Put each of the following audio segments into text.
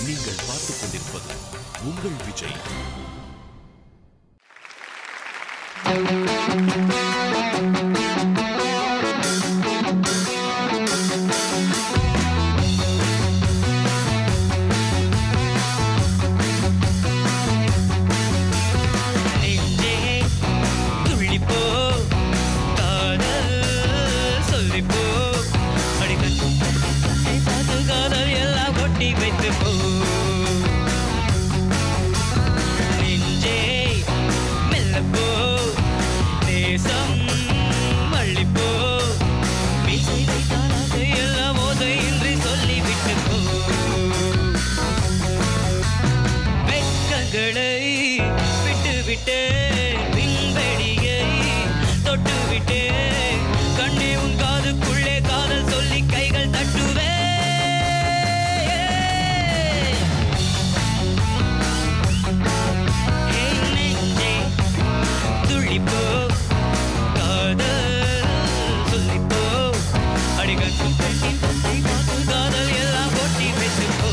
நீங்கள் பார்த்துக் கொண்டிருப்பது உங்கள் விஜய் நெஞ்சே துள்ளிப்போ காதல் சொல்லிப்போ அடிக்கட்டும் பார்த்து காதல் எல்லாம் கொட்டி வைத்து போ நெஞ்சே மெல்லப்போ நேசம் மள்ளிப்போ மீசை வைத்தால் அது எல்லாம் ஓதையின்றி சொல்லிவிட்டு போ வெட்கங்களை விட்டு விட்டு விண்வெளியை தொட்டு விட்டு கண்ணே உன் காதுக்குள்ளே காதல் சொல்லி கைகள் தட்டுவே ஏய் நெஞ்சே, துள்ளிப்போ, காதல் சொல்லிப்போ, அடிகட்டும் பெண்ணின் தத்தை பார்த்து காதல் எல்லாம் கொட்டி வைத்துப் போ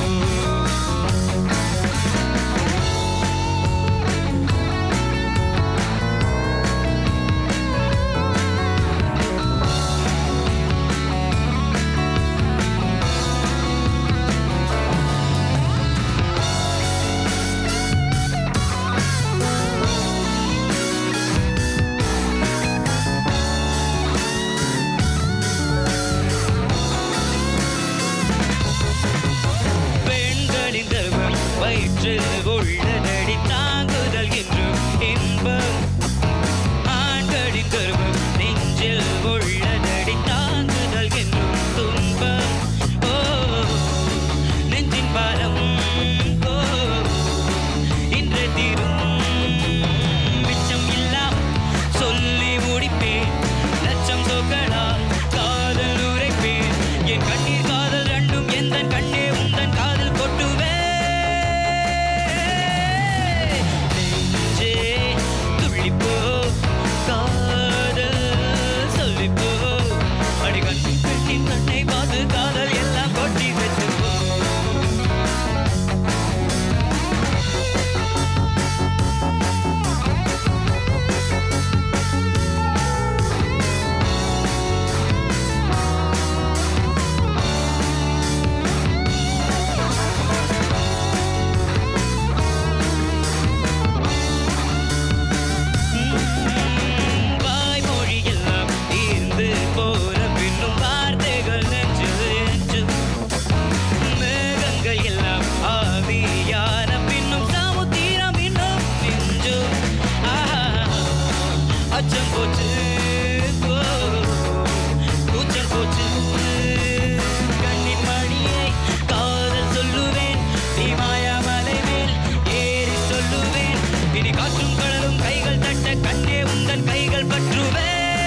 பெண்களின் கர்வம் வயிற்றில் உள்ளதடி தாங்குதல் என்றும் இன்பம் ஆண்களின் கர்வம் நெஞ்சில் உள்ளதடி தாங்குதல் என்றும் துன்பம் ஓ நெஞ்சின் பாரம் ஓ இன்று தீரும் மிச்சம் இல்லாம் சொல்லி முடிப்பேன் லட்சம் சொற்களால் காதல் உரைப்பேன் என் கண்ணீர் காதல் ரெண்டும் எந்த கண்ணே உந்தன் காதல் கொட்டுவே நெஞ்சே துள்ளிப்போ காதல் சொல்லிப்போ அடிக்கட்டு பெண்ணின் கண்ணை பார்த்து காதல் எல்லாம் கொட்டி வைத்துப்போ வாய்மொழி எல்லாம் தீர்ந்து போன பின்னும் வார்த்தைகள் நெஞ்சில் எஞ்சும் மேகங்கள் எல்லாம் ஆவியான பின்னும் சமுத்திரம் இன்னும் நெஞ்சும் ஆஹா, அச்சம் போச்சு ஓ, கூச்சல் போச்சு கண்ணின் மணியை காதல் சொல்லுவேன் நீ மாயாமலை மேல் ஏறி சொல்லுவேன் இனி காற்றும் கடலும் கைகள் தட்ட கண்ணே உந்தன் கைகள் பற்றுவே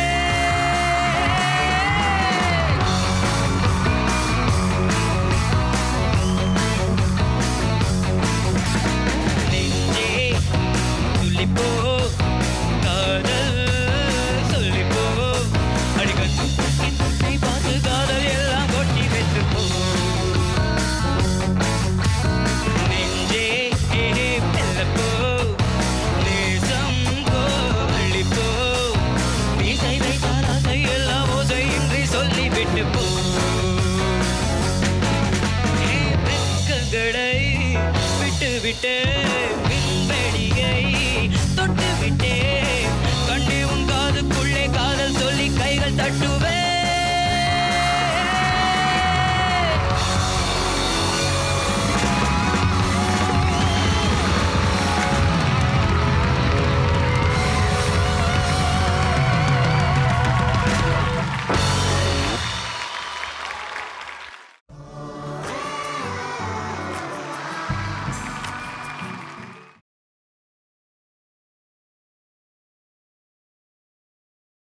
நெஞ்சே துள்ளிப்போ காதல் சொல்லிப்போ அடிக்கட்டு என்னை பார்த்து காதல் எல்லாம் கொட்டி வைத்து போ நெஞ்சே ஏ மெல்லப்போ நேசம் போ அள்ளிப்போ மீசை வைத்தால் ஆசை எல்லாம் ஓசையின்றி சொல்லிவிட்டு போ ஏ வெட்கங்களை விட்டு விட்டு விண்வெளியை தொட்டு விட்டே